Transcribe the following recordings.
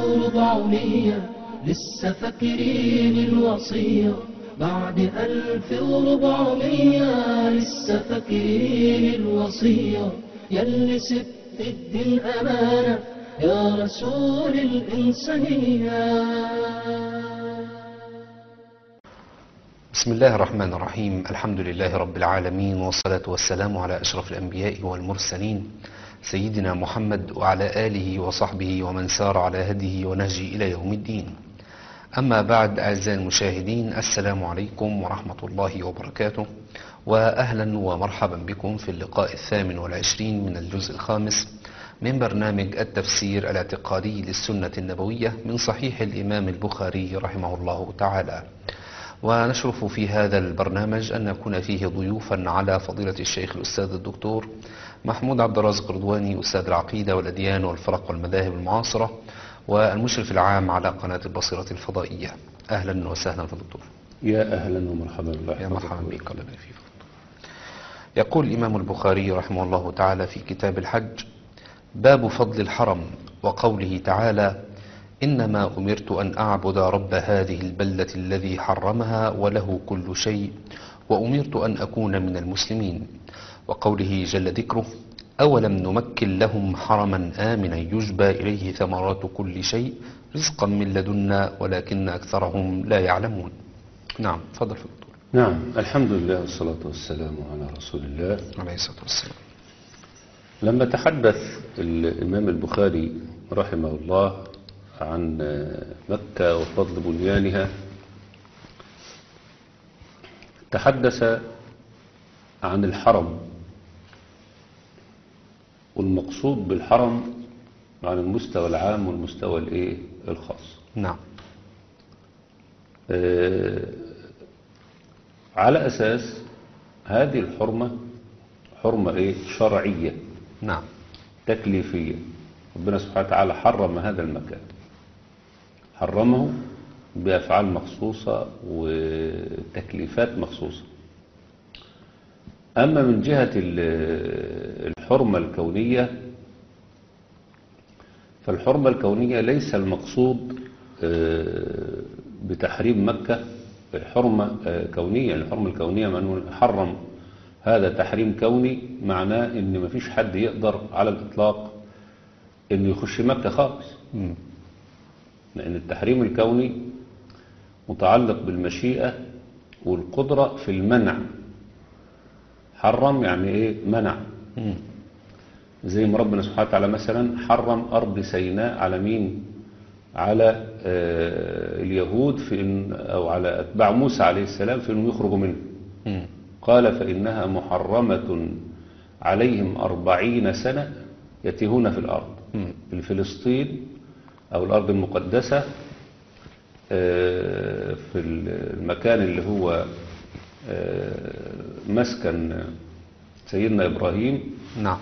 وربعمية لسه فاكرين الوصية بعد ألف وربعمية لسه فاكرين الوصية يلي سبت الدين أمانة يا رسول الإنسانية بسم الله الرحمن الرحيم الحمد لله رب العالمين والصلاة والسلام على أشرف الأنبياء والمرسلين سيدنا محمد وعلى آله وصحبه ومن سار على هديه ونهجه إلى يوم الدين أما بعد أعزائي المشاهدين السلام عليكم ورحمة الله وبركاته وأهلا ومرحبا بكم في اللقاء الثامن والعشرين من الجزء الخامس من برنامج التفسير الاعتقادي للسنة النبوية من صحيح الإمام البخاري رحمه الله تعالى ونشرف في هذا البرنامج أن نكون فيه ضيوفا على فضيلة الشيخ الأستاذ الدكتور محمود عبد الرازق رضواني أستاذ العقيدة والأديان والفرق والمذاهب المعاصرة والمشرف العام على قناة البصيرة الفضائية أهلا وسهلا في الدكتور يا أهلا ومرحبا الله يا مرحبا بك الله يبارك فيك يقول الإمام البخاري رحمه الله تعالى في كتاب الحج باب فضل الحرم وقوله تعالى إنما أمرت أن أعبد رب هذه البلدة الذي حرمها وله كل شيء وأمرت أن أكون من المسلمين وقوله جل ذكره أولم نمكن لهم حرما آمنا يجبى إليه ثمرات كل شيء رزقا من لدنا ولكن أكثرهم لا يعلمون نعم فضل في الدكتور نعم الحمد لله والصلاة والسلام على رسول الله عليه الصلاة والسلام لما تحدث الإمام البخاري رحمه الله عن مكة وفضل بنيانها تحدث عن الحرم والمقصود بالحرم عن المستوى العام والمستوى الايه الخاص نعم آه، على أساس هذه الحرمة حرمة ايه شرعية نعم تكليفية ربنا سبحانه وتعالى حرم هذا المكان حرمه بأفعال مخصوصة وتكليفات مخصوصة أما من جهة ال- الحرمة الكونية فالحرمة الكونية ليس المقصود آه، بتحريم مكة حرمة آه، كونية الحرمة الكونية من حرم هذا تحريم كوني معناه ان مفيش حد يقدر على الإطلاق انه يخش مكة خالص مم. لأن التحريم الكوني متعلق بالمشيئة والقدرة في المنع حرم يعني ايه منع مم. زي ما ربنا سبحانه وتعالى مثلا حرم أرض سيناء على مين على آه، اليهود في إن أو على أتباع موسى عليه السلام في أنهم يخرجوا منه مم. قال فإنها محرمة عليهم أربعين سنة يتيهون في الأرض مم. في فلسطين أو الأرض المقدسة آه، في المكان اللي هو آه، مسكن سيدنا إبراهيم نعم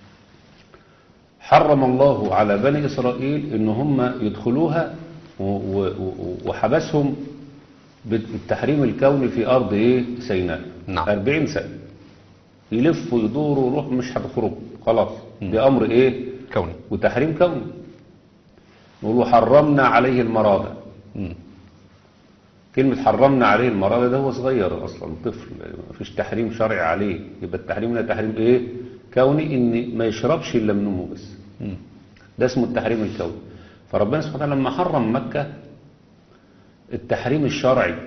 حرم الله على بني إسرائيل إن هم يدخلوها و- و- و- وحبسهم بالتحريم الكوني في أرض إيه سيناء نعم. 40 سنة يلفوا يدوروا يروحوا مش هتخرجوا خلاص بأمر إيه كوني وتحريم كوني نقولوا حرمنا عليه المراضع مم. كلمة حرمنا عليه المراضع ده هو صغير أصلا طفل مفيش تحريم شرعي عليه يبقى التحريم ده تحريم إيه كوني إن ما يشربش إلا من أمه بس مم. ده اسمه التحريم الكوني فربنا سبحانه وتعالى لما حرم مكة التحريم الشرعي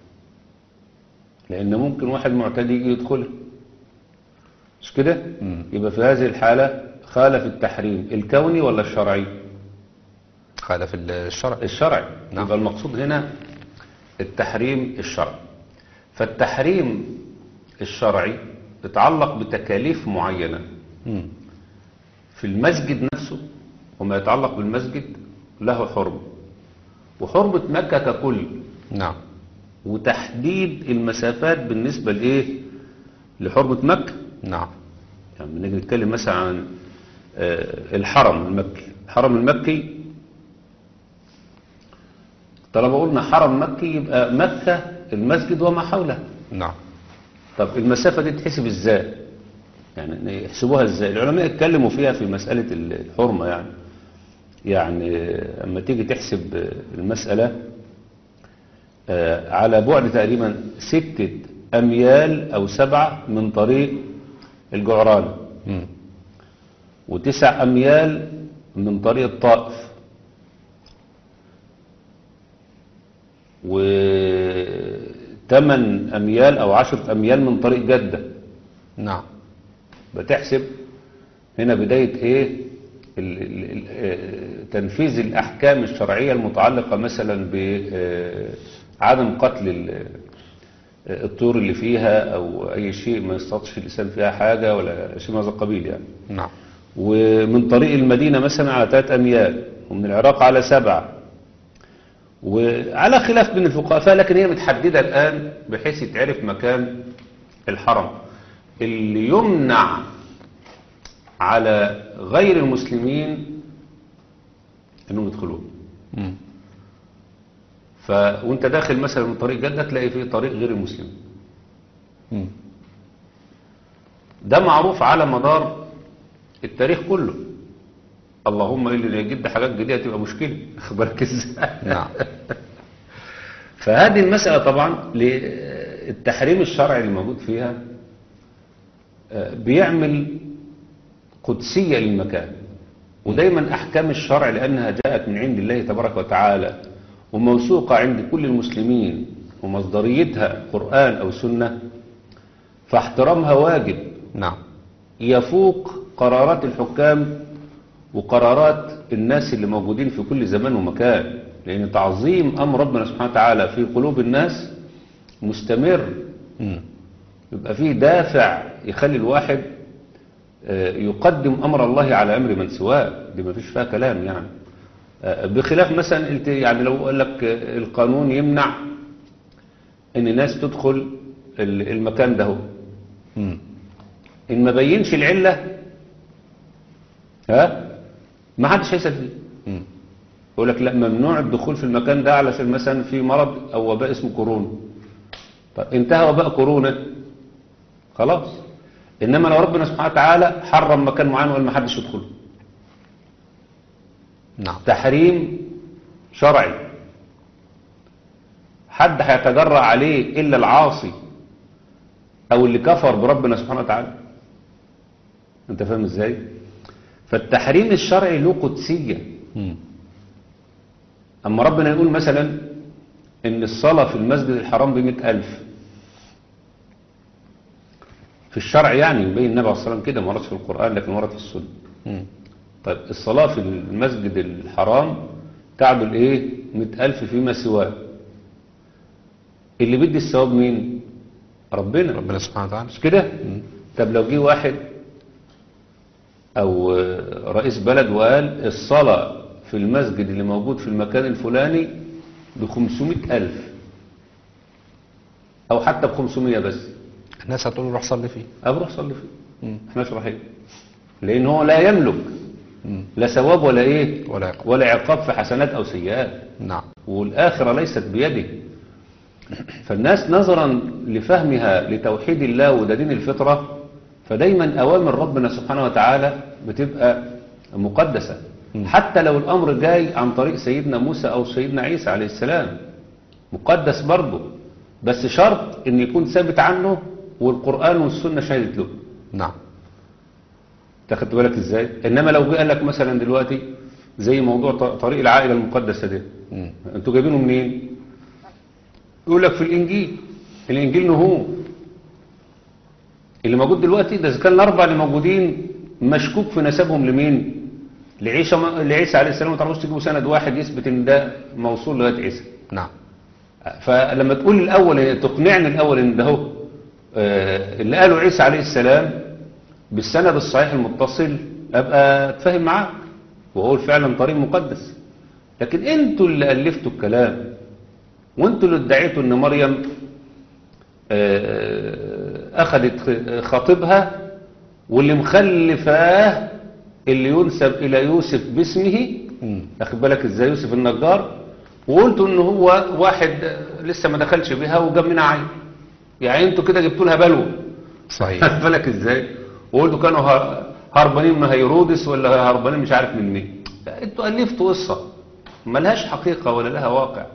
لأن ممكن واحد معتدي يجي يدخلها مش كده مم. يبقى في هذه الحالة خالف التحريم الكوني ولا الشرعي خالف الشرع الشرعي نعم. يبقى المقصود هنا التحريم الشرعي فالتحريم الشرعي يتعلق بتكاليف معينة مم. في المسجد نفسه وما يتعلق بالمسجد له حرمة وحرمة مكة ككل نعم وتحديد المسافات بالنسبة لإيه لحرمة مكة نعم يعني بنيجي نتكلم مثلا عن آه، الحرم المكي الحرم المكي طالما قلنا حرم مكي يبقى مكة المسجد وما حوله نعم طب المسافة دي تحسب ازاي يعني يحسبوها ازاي العلماء اتكلموا فيها في مسألة الحرمة يعني يعني اما تيجي تحسب المسألة آه، على بعد تقريبا ستة أميال أو سبعة من طريق الجعران مم. وتسع أميال من طريق الطائف وثمان أميال أو عشرة أميال من طريق جدة نعم بتحسب هنا بداية ايه ال- ال- ال- آه، تنفيذ الأحكام الشرعية المتعلقة مثلا بعدم قتل ال- آه، الطيور اللي فيها أو أي شيء ما يصطادش الإنسان فيها حاجة ولا شيء من هذا القبيل يعني نعم ومن طريق المدينة مثلا على ثلاث أميال ومن العراق على سبعة وعلى خلاف بين الفقهاء لكن هي متحددة الآن بحيث يتعرف مكان الحرم اللي يمنع على غير المسلمين انهم يدخلوه مم. ف وانت داخل مثلا من طريق جدة تلاقي فيه طريق غير المسلمين مم. ده معروف على مدار التاريخ كله اللهم الا ان يجد حاجات جديده تبقى مشكله واخد بالك ازاي نعم فهذه المسألة طبعا للتحريم الشرعي اللي موجود فيها آه، بيعمل قدسية للمكان ودايما أحكام الشرع لأنها جاءت من عند الله تبارك وتعالى وموثوقة عند كل المسلمين ومصدريتها قرآن أو سنة فاحترامها واجب نعم يفوق قرارات الحكام وقرارات الناس اللي موجودين في كل زمان ومكان لأن تعظيم أمر ربنا سبحانه وتعالى في قلوب الناس مستمر مم. يبقى فيه دافع يخلي الواحد آه، يقدم أمر الله على أمر من سواه دي ما فيش فيها كلام يعني آه، بخلاف مثلا الت- يعني لو قال لك آه، القانون يمنع ان الناس تدخل ال- المكان ده هو. مم. ان ما بينش العلة ها ما حدش هيسأل فيه مم. يقول لك لا ممنوع الدخول في المكان ده علشان مثلا في مرض او وباء اسمه كورونا طب انتهى وباء كورونا خلاص انما لو ربنا سبحانه وتعالى حرم مكان معين وقال ما حدش يدخله نعم تحريم شرعي حد هيتجرأ عليه الا العاصي او اللي كفر بربنا سبحانه وتعالى انت فاهم ازاي فالتحريم الشرعي له قدسيه مم. أما ربنا يقول مثلا إن الصلاة في المسجد الحرام بمئة ألف في الشرع يعني يبين النبي عليه الصلاة والسلام كده ما وردش في القرآن لكن ورد في السنة مم. طيب الصلاة في المسجد الحرام تعدل إيه مئة ألف فيما سواه اللي بيدي الثواب مين ربنا ربنا سبحانه وتعالى مش كده طب لو جه واحد او آه، رئيس بلد وقال الصلاة في المسجد اللي موجود في المكان الفلاني ب 500 ألف أو حتى ب 500 بس الناس هتقول له روح صلي فيه أبروح صلي فيه مم. احنا رايحين لأن هو لا يملك مم. لا ثواب ولا إيه ولا عقاب. ولا عقاب في حسنات أو سيئات نعم والآخرة ليست بيده فالناس نظرا لفهمها لتوحيد الله وده دين الفطرة فدايما أوامر ربنا سبحانه وتعالى بتبقى مقدسة حتى لو الأمر جاي عن طريق سيدنا موسى أو سيدنا عيسى عليه السلام مقدس برضه بس شرط ان يكون ثابت عنه والقرآن والسنة شهدت له نعم تاخدت بالك ازاي انما لو جه قال لك مثلا دلوقتي زي موضوع ط- طريق العائلة المقدسة ده مم. انتوا جايبينه منين يقول لك في الانجيل الانجيل نهو اللي موجود دلوقتي ده اذا كان الاربعه اللي موجودين مشكوك في نسبهم لمين لعيسى لعيسى عليه السلام ما تعرفوش تجيبوا سند واحد يثبت ان ده موصول لغايه عيسى نعم فلما تقول الاول تقنعني الاول ان ده هو آه، اللي قاله عيسى عليه السلام بالسند الصحيح المتصل ابقى اتفاهم معاك واقول فعلا طريق مقدس لكن انتوا اللي الفتوا الكلام وانتوا اللي ادعيتوا ان مريم آه، اخذت خ- خطيبها واللي مخلفاه اللي ينسب الى يوسف باسمه مم. اخد بالك ازاي يوسف النجار وقلتوا ان هو واحد آه، لسه ما دخلش بيها وجاب منها عين يعني انتوا كده جبتوا لها بلوى صحيح خد بالك ازاي وقلتوا كانوا ه- هربانين من هيرودس ولا هربانين مش عارف من مين انتوا ألفتوا قصة ملهاش حقيقة ولا لها واقع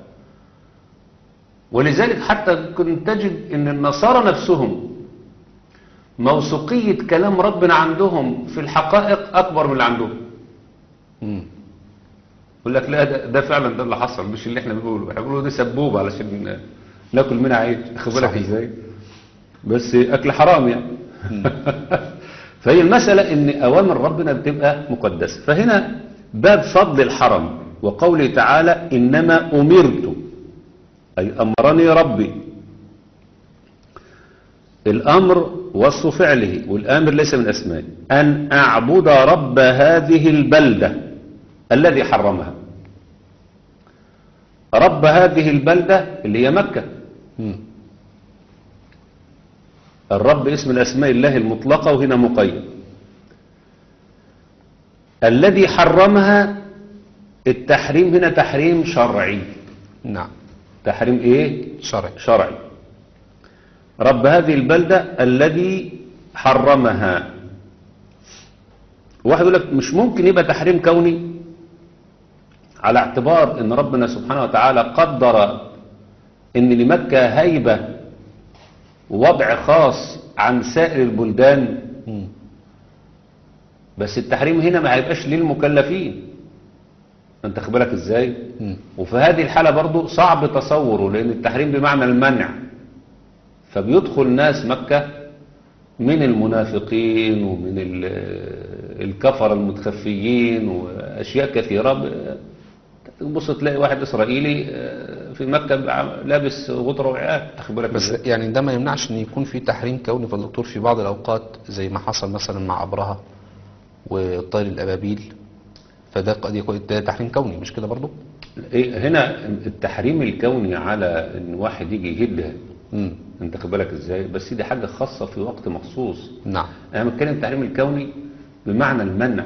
ولذلك حتى كنت تجد ان النصارى نفسهم موثوقية كلام ربنا عندهم في الحقائق أكبر من اللي عندهم مم. يقول لك لا ده, ده فعلا ده اللي حصل مش اللي احنا بنقوله احنا بنقوله دي سبوبة علشان ناكل منها عيش خد بالك صحيح. ازاي بس اكل حرام يعني فهي المسألة ان اوامر ربنا بتبقى مقدسة فهنا باب فضل الحرم وقوله تعالى انما امرت اي امرني ربي الامر وصف فعله والامر ليس من اسمائه ان اعبد رب هذه البلده الذي حرمها رب هذه البلدة اللي هي مكة مم. الرب اسم الأسماء الله المطلقة وهنا مقيد الذي حرمها التحريم هنا تحريم شرعي نعم تحريم ايه شرعي شرعي رب هذه البلدة الذي حرمها واحد يقول لك مش ممكن يبقى تحريم كوني على اعتبار ان ربنا سبحانه وتعالى قدر ان لمكة هيبة ووضع خاص عن سائر البلدان مم. بس التحريم هنا ما هيبقاش للمكلفين انت خبرك ازاي مم. وفي هذه الحالة برضو صعب تصوره لان التحريم بمعنى المنع فبيدخل ناس مكة من المنافقين ومن ال- الكفر المتخفيين واشياء كثيرة ب- تبص تلاقي واحد اسرائيلي آه، في مكة بع- لابس غطرة وعقال تاخد بالك بس ازاي؟ يعني ده ما يمنعش ان يكون في تحريم كوني فالدكتور في بعض الاوقات زي ما حصل مثلا مع ابرهة وطير الابابيل فده قد يكون ده تحريم كوني مش كده برضو إيه هنا التحريم الكوني على ان واحد يجي يهدها مم. انت خد بالك ازاي بس دي حاجة خاصة في وقت مخصوص نعم انا بتكلم التحريم الكوني بمعنى المنع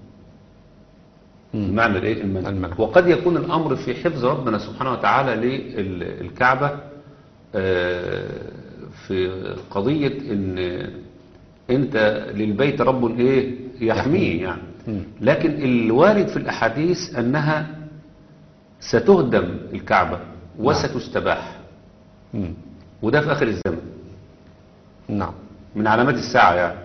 مم. بمعنى الايه المنع. المنع. وقد يكون الامر في حفظ ربنا سبحانه وتعالى للكعبة آه، في قضية ان انت للبيت رب ايه يحميه يعني مم. لكن الوارد في الاحاديث انها ستهدم الكعبة وستستباح مم. وده في اخر الزمن نعم من علامات الساعة يعني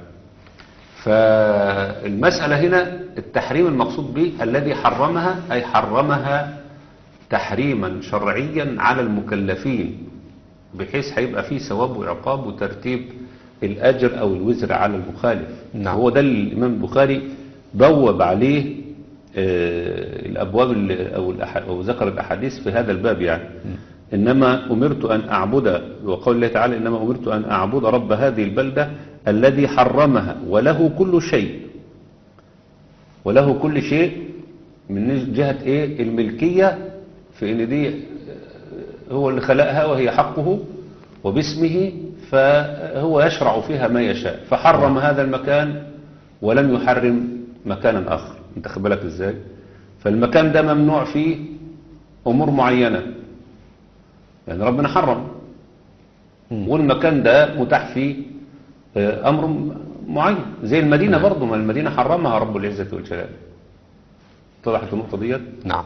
فالمسألة هنا التحريم المقصود به الذي حرمها أي حرمها تحريما شرعيا على المكلفين بحيث هيبقى فيه ثواب وعقاب وترتيب الأجر أو الوزر على المخالف نعم. هو ده اللي الإمام البخاري بوب عليه آه، الأبواب اللي- أو, الأح- أو ذكر الأحاديث في هذا الباب يعني إنما أمرت أن أعبد وقول الله تعالى إنما أمرت أن أعبد رب هذه البلدة الذي حرمها وله كل شيء وله كل شيء من جهة إيه الملكية في إن دي هو اللي خلقها وهي حقه وباسمه فهو يشرع فيها ما يشاء فحرم هذا المكان ولم يحرم مكانا آخر انت خد بالك ازاي فالمكان ده ممنوع فيه أمور معينة يعني ربنا حرم مم. والمكان ده متاح فيه آه، أمر م- معين زي المدينة برضو ما المدينة حرمها رب العزة والجلال اتضحت النقطة ديت نعم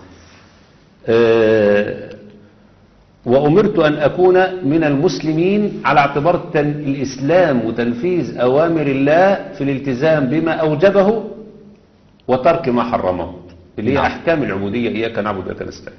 آه، وأمرت أن أكون من المسلمين على اعتبار تن- الإسلام وتنفيذ أوامر الله في الالتزام بما أوجبه وترك ما حرمه اللي هي نعم. أحكام العبودية إياك نعبد وإياك نستعين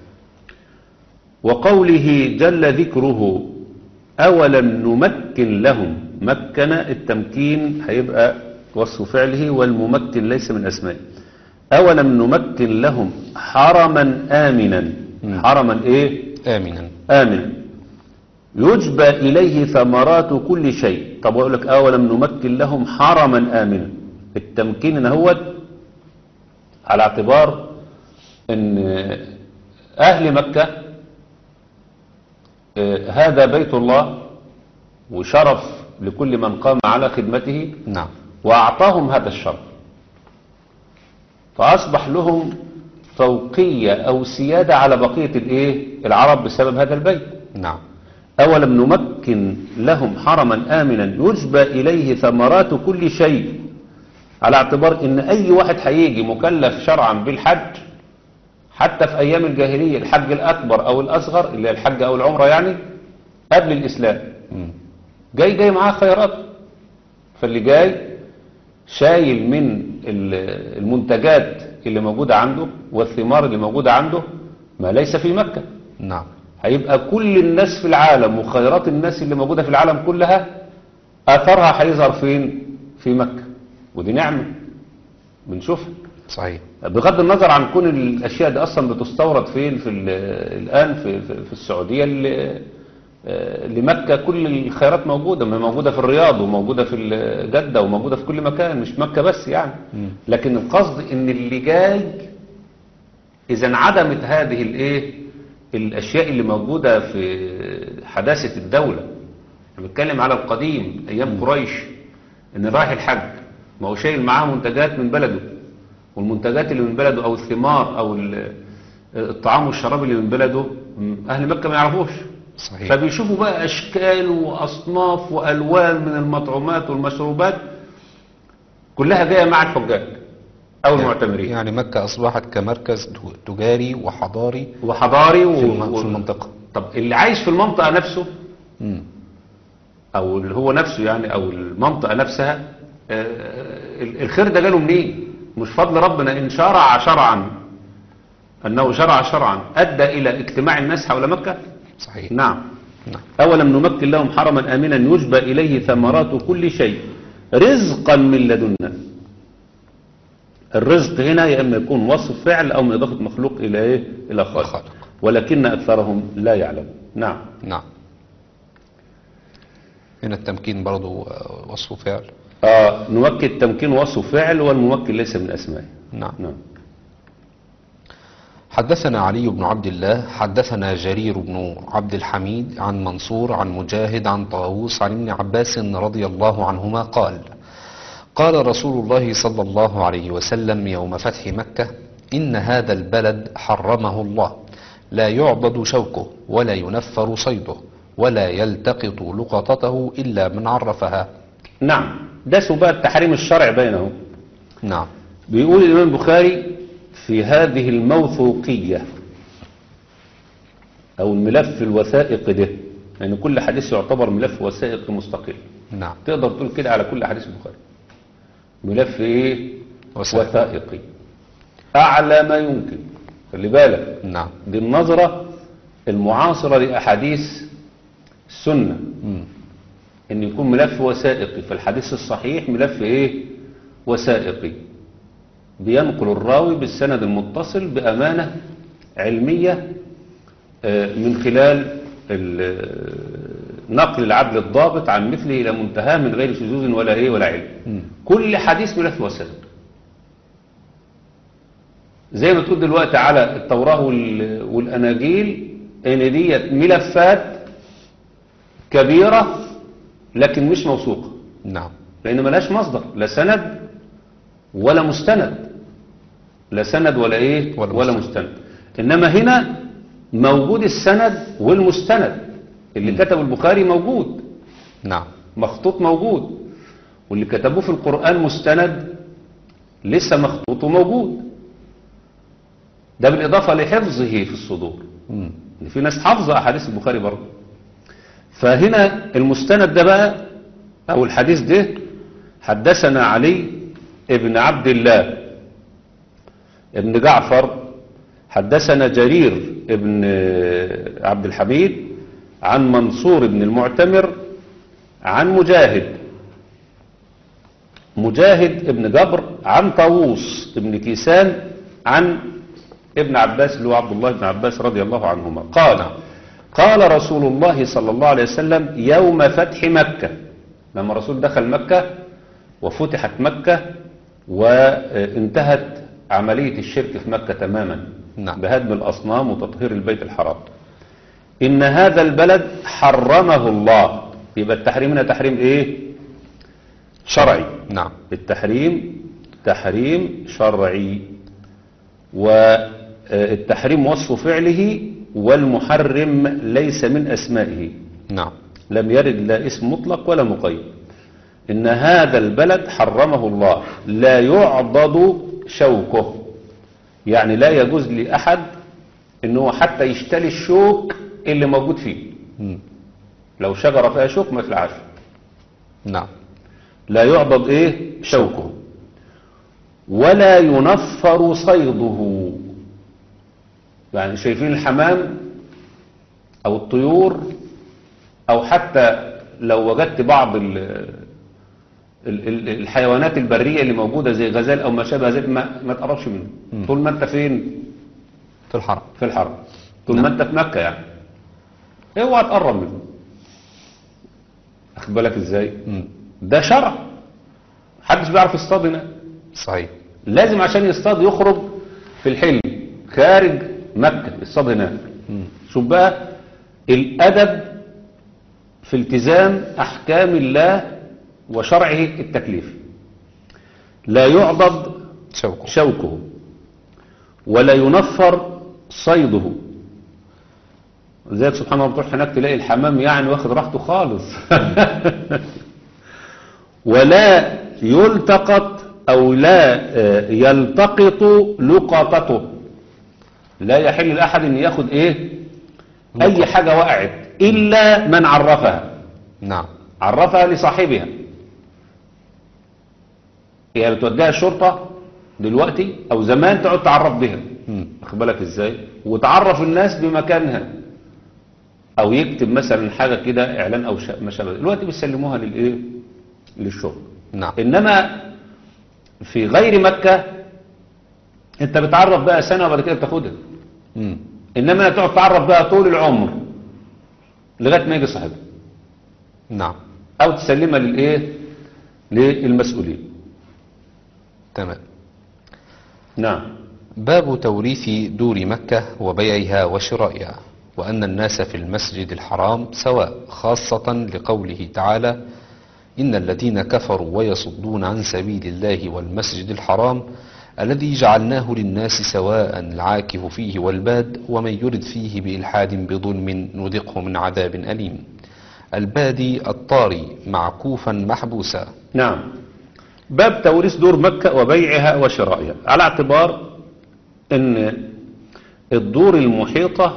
وقوله جل ذكره أولم نمكن لهم مكن التمكين هيبقى وصف فعله والممكن ليس من أسمائه أولم نمكن لهم حرما آمنا مم. حرما إيه آمنا آمنا يجبى إليه ثمرات كل شيء طب أقول لك أولم نمكن لهم حرما آمنا التمكين هو على اعتبار أن أهل مكة آه، هذا بيت الله وشرف لكل من قام على خدمته نعم وأعطاهم هذا الشرف فأصبح لهم فوقية أو سيادة على بقية الإيه العرب بسبب هذا البيت نعم أولم نمكن لهم حرما آمنا يجبى إليه ثمرات كل شيء على اعتبار ان اي واحد هيجي مكلف شرعا بالحج حتى في أيام الجاهلية الحج الأكبر أو الأصغر اللي هي الحج أو العمرة يعني قبل الإسلام مم. جاي جاي معاه خيرات فاللي جاي شايل من ال- المنتجات اللي موجودة عنده والثمار اللي موجودة عنده ما ليس في مكة نعم هيبقى كل الناس في العالم وخيرات الناس اللي موجودة في العالم كلها أثرها هيظهر فين في مكة ودي نعمة بنشوفها صحيح بغض النظر عن كون الأشياء دي أصلا بتستورد فين في ال- الآن في, في, في السعودية اللي آه، لمكة كل الخيرات موجودة ما موجودة في الرياض وموجودة في ال- جدة وموجودة في كل مكان مش مكة بس يعني لكن القصد ان اللي جاي اذا انعدمت هذه الايه الاشياء اللي موجودة في حداثة الدولة احنا بنتكلم على القديم ايام قريش ان رايح الحج ما هو شايل معاه منتجات من بلده والمنتجات اللي من بلده او الثمار او ال- الطعام والشراب اللي من بلده م، اهل مكة ما يعرفوش صحيح فبيشوفوا بقى اشكال واصناف والوان من المطعومات والمشروبات كلها جايه مع الحجاج او المعتمرين يعني مكة أصبحت كمركز ت- تجاري وحضاري وحضاري و... في الم- و- في المنطقة. طب اللي عايش في المنطقه نفسه مم. او اللي هو نفسه يعني او المنطقه نفسها آه، ال- الخير ده جاله منين مش فضل ربنا ان شرع شرعا انه شرع شرعا ادى الى اجتماع الناس حول مكه صحيح نعم نعم أولم نمكن لهم حرما آمنا يجبى إليه ثمرات كل شيء رزقا من لدنا الرزق هنا يا إما يكون وصف فعل أو من إضافة مخلوق إلى إيه؟ إلى خالق خالق. ولكن أكثرهم لا يعلمون نعم نعم هنا التمكين برضو آه، وصف فعل آه نمكن التمكين وصف فعل والممكن ليس من أسمائه نعم نعم حدثنا علي بن عبد الله حدثنا جرير بن عبد الحميد عن منصور عن مجاهد عن طاووس عن ابن عباس رضي الله عنهما قال قال رسول الله صلى الله عليه وسلم يوم فتح مكة إن هذا البلد حرمه الله لا يعضد شوكه ولا ينفر صيده ولا يلتقط لقطته إلا من عرفها نعم ده اسمه بقى التحريم الشرعي بينهم نعم بيقول الإمام البخاري في هذه الموثوقية أو الملف الوثائقي ده يعني كل حديث يعتبر ملف وثائقي مستقل نعم تقدر تقول كده على كل حديث البخاري ملف ايه وثائقي. وثائقي أعلى ما يمكن خلي بالك نعم دي النظرة المعاصرة لأحاديث السنة مم. ان يكون ملف وثائقي في الحديث الصحيح ملف ايه وثائقي بينقل الراوي بالسند المتصل بأمانة علمية آه، من خلال ال- آه، نقل العدل الضابط عن مثله إلى منتهاه من غير شذوذ ولا ايه ولا علم كل حديث ملف وثائقي زي ما تقول دلوقتي على التوراة وال- والأناجيل ان ديت ملفات كبيرة لكن مش موثوقة نعم لأن ملهاش مصدر لا سند ولا مستند لا سند ولا إيه ولا ولا, مستند. مستند إنما هنا موجود السند والمستند اللي كتبه البخاري موجود نعم مخطوط موجود واللي كتبوه في القرآن مستند لسه مخطوط وموجود ده بالإضافة لحفظه في الصدور مم. إن في ناس حافظة أحاديث البخاري برضه فهنا المستند ده بقى أو الحديث ده حدثنا علي ابن عبد الله ابن جعفر حدثنا جرير ابن عبد الحميد عن منصور بن المعتمر عن مجاهد مجاهد ابن جبر عن طاووس ابن كيسان عن ابن عباس اللي هو عبد الله بن عباس رضي الله عنهما قال قال رسول الله صلى الله عليه وسلم يوم فتح مكة لما الرسول دخل مكة وفتحت مكة وانتهت عملية الشرك في مكة تماما نعم. بهدم الأصنام وتطهير البيت الحرام إن هذا البلد حرمه الله يبقى التحريم هنا تحريم إيه شرعي نعم التحريم تحريم شرعي والتحريم وصف فعله والمحرم ليس من أسمائه نعم لم يرد لا اسم مطلق ولا مقيد إن هذا البلد حرمه الله لا يعضد شوكه يعني لا يجوز لأحد ان هو حتى يشتري الشوك اللي موجود فيه مم. لو شجرة فيها شوك ما يخلعش نعم لا يعضد ايه شوكه ولا ينفر صيده يعني شايفين الحمام او الطيور او حتى لو وجدت بعض ال ال- ال- الحيوانات البرية اللي موجودة زي غزال او ما شابه ذلك ما, ما تقربش منه طول ما انت فين في الحرم في الحرم طول ما انت في مكة يعني اوعى تقرب منه اخد بالك ازاي مم. ده شرع محدش بيعرف يصطاد هنا صحيح لازم عشان يصطاد يخرج في الحلم خارج مكة يصطاد هناك مم. شوف بقى الأدب في التزام أحكام الله وشرعه التكليف لا يعضد شوكه شوكه ولا ينفر صيده لذلك سبحان الله بتروح هناك تلاقي الحمام يعني واخد راحته خالص ولا يلتقط او لا آه، يلتقط لقطته لا يحل لاحد ان ياخد ايه اي حاجة وقعت الا من عرفها نعم عرفها لصاحبها يعني بتوديها الشرطة دلوقتي او زمان تقعد تعرف بها مم. واخد بالك ازاي وتعرف الناس بمكانها او يكتب مثلا حاجة كده اعلان او شا- ما شابه دلوقتي بيسلموها للايه للشرطة نعم انما في غير مكة انت بتعرف بقى سنة وبعد كده بتاخدها مم. انما تقعد تعرف بقى طول العمر لغاية ما يجي صاحبها نعم او تسلمها للايه للمسؤولين تمام نعم باب توريث دور مكة وبيعها وشرائها وأن الناس في المسجد الحرام سواء خاصة لقوله تعالى إن الذين كفروا ويصدون عن سبيل الله والمسجد الحرام الذي جعلناه للناس سواء العاكف فيه والباد ومن يرد فيه بإلحاد بظلم نذقه من عذاب أليم البادي الطاري معكوفا محبوسا نعم باب توريث دور مكة وبيعها وشرائها على اعتبار ان الدور المحيطة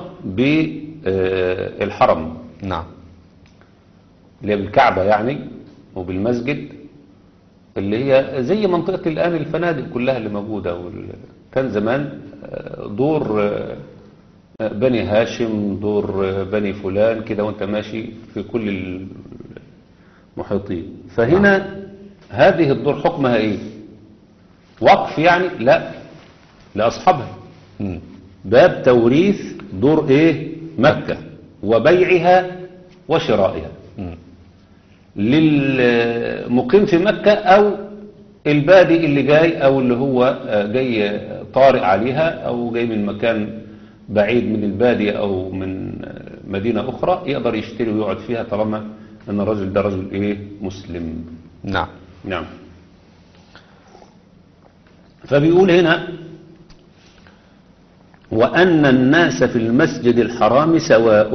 بالحرم نعم اللي هي بالكعبة يعني وبالمسجد اللي هي زي منطقة الآن الفنادق كلها اللي موجودة وال... كان زمان آه، دور آه، بني هاشم دور آه، بني فلان كده وانت ماشي في كل المحيطين فهنا هذه الدور حكمها ايه وقف يعني لا لأصحابها مم. باب توريث دور ايه مكة وبيعها وشرائها مم. للمقيم في مكة او البادي اللي جاي او اللي هو آه، جاي طارئ عليها او جاي من مكان بعيد من البادية او من آه، مدينة اخرى يقدر يشتري ويقعد فيها طالما ان الرجل ده رجل ايه مسلم نعم نعم فبيقول هنا وأن الناس في المسجد الحرام سواء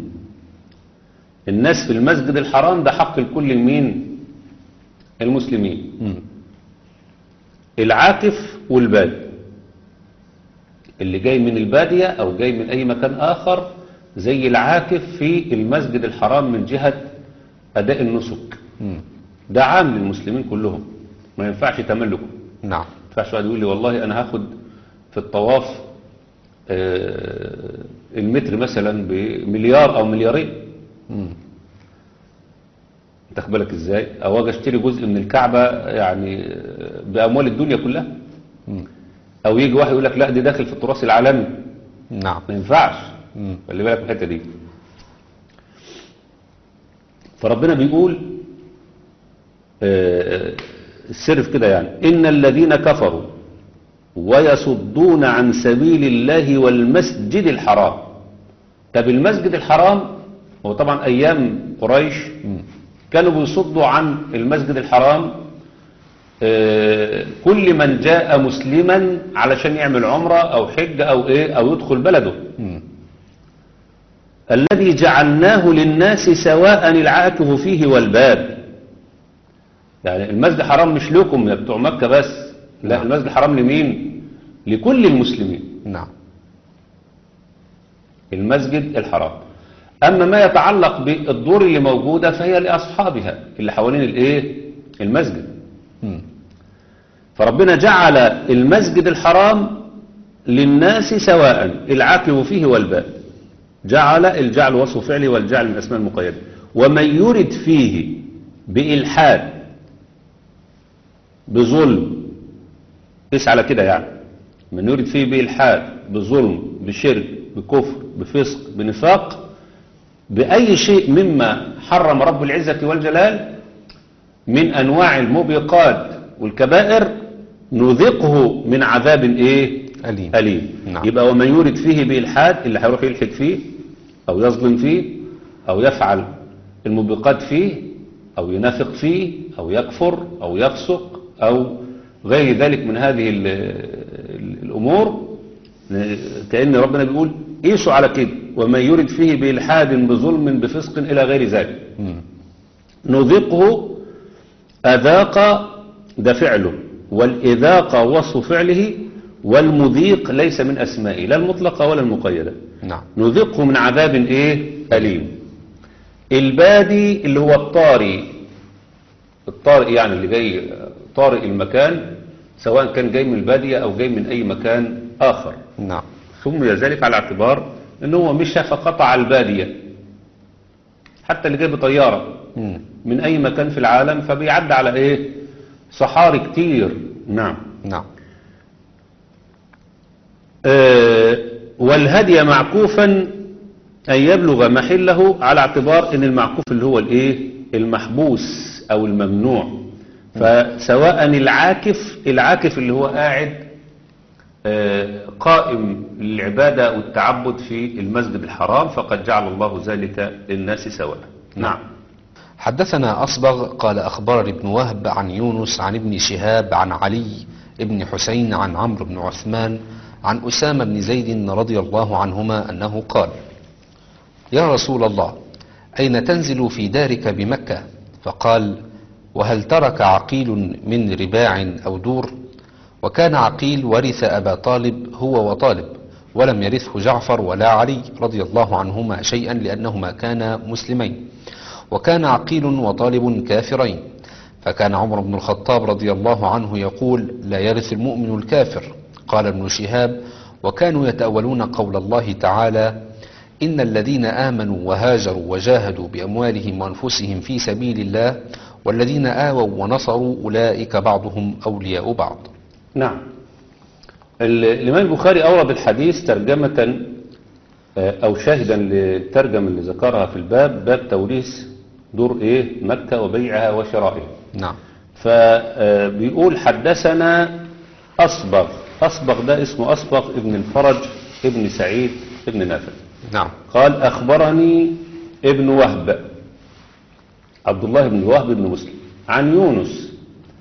الناس في المسجد الحرام ده حق الكل مين المسلمين مم. العاكف والبادي اللي جاي من البادية أو جاي من أي مكان آخر زي العاكف في المسجد الحرام من جهة أداء النسك مم. ده عام للمسلمين كلهم ما ينفعش تملكه نعم ما ينفعش واحد يقول لي والله انا هاخد في الطواف آه، المتر مثلا بمليار او مليارين مم. انت خد بالك ازاي او اجي اشتري جزء من الكعبه يعني آه، باموال الدنيا كلها مم. او يجي واحد يقول لك لا دي داخل في التراث العالمي نعم ما ينفعش مم. خلي بالك من الحته دي فربنا بيقول آه، السر في كده يعني ان الذين كفروا ويصدون عن سبيل الله والمسجد الحرام طب المسجد الحرام هو طبعا ايام قريش كانوا بيصدوا عن المسجد الحرام آه، كل من جاء مسلما علشان يعمل عمرة او حج او ايه او يدخل بلده مم. الذي جعلناه للناس سواء العاكف فيه والباب يعني المسجد الحرام مش لكم يا بتوع مكة بس لا نعم. المسجد الحرام لمين لكل المسلمين نعم المسجد الحرام أما ما يتعلق بالدور اللي موجودة فهي لأصحابها اللي حوالين الإيه المسجد مم. فربنا جعل المسجد الحرام للناس سواء العاقل فيه والباد جعل الجعل وصف فعله والجعل من الأسماء المقيدة ومن يرد فيه بإلحاد بظلم قيس على كده يعني من يرد فيه بإلحاد بظلم بشرك بكفر بفسق بنفاق بأي شيء مما حرم رب العزة والجلال من أنواع الموبقات والكبائر نذقه من عذاب إيه أليم أليم نعم. يبقى ومن يرد فيه بإلحاد اللي هيروح يلحد فيه أو يظلم فيه أو يفعل الموبقات فيه أو ينافق فيه أو يكفر أو يفسق أو غير ذلك من هذه ال- ال- الأمور كأن ربنا بيقول قيسوا على كده ومن يرد فيه بإلحاد بظلم بفسق إلى غير ذلك مم. نذقه أذاق ده فعله والإذاق وصف فعله والمذيق ليس من أسمائه لا المطلقة ولا المقيدة نعم نذقه من عذاب إيه أليم البادي اللي هو الطاري الطارئ يعني اللي جاي طارئ المكان سواء كان جاي من البادية أو جاي من أي مكان آخر نعم سمي ذلك على اعتبار أنه هو مشى فقطع البادية حتى اللي جاي بطيارة مم. من أي مكان في العالم فبيعدي على إيه صحاري كتير نعم نعم آه، والهدي معكوفا أن يبلغ محله على اعتبار أن المعكوف اللي هو الإيه المحبوس أو الممنوع فسواء العاكف العاكف اللي هو قاعد آه، قائم للعبادة والتعبد في المسجد الحرام فقد جعل الله ذلك للناس سواء نعم حدثنا أصبغ قال أخبرني ابن وهب عن يونس عن ابن شهاب عن علي ابن حسين عن عمرو بن عثمان عن أسامة بن زيد رضي الله عنهما أنه قال يا رسول الله أين تنزل في دارك بمكة فقال وهل ترك عقيل من رباع أو دور وكان عقيل ورث أبا طالب هو وطالب ولم يرثه جعفر ولا علي رضي الله عنهما شيئا لأنهما كانا مسلمين وكان عقيل وطالب كافرين فكان عمر بن الخطاب رضي الله عنه يقول لا يرث المؤمن الكافر قال ابن شهاب وكانوا يتأولون قول الله تعالى إن الذين آمنوا وهاجروا وجاهدوا بأموالهم وأنفسهم في سبيل الله والذين آووا ونصروا أولئك بعضهم أولياء بعض نعم ال- الإمام البخاري أورد الحديث ترجمة آه، أو شاهدا للترجمة اللي ذكرها في الباب باب توريث دور إيه مكة وبيعها وشرائها نعم فبيقول حدثنا أصبغ أصبغ ده اسمه أصبغ ابن الفرج ابن سعيد ابن نافع نعم قال أخبرني ابن وهب عبد الله بن وهب بن مسلم عن يونس